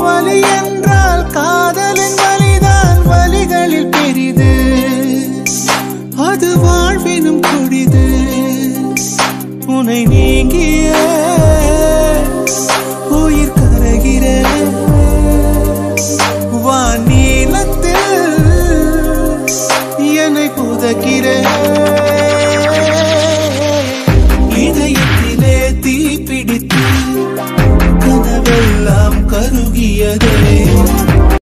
வலி என்றால் காதலின் வலிதான் வலிகளில் பெரிது அது வாழ்வினும் கொடிது உனை நீங்கிய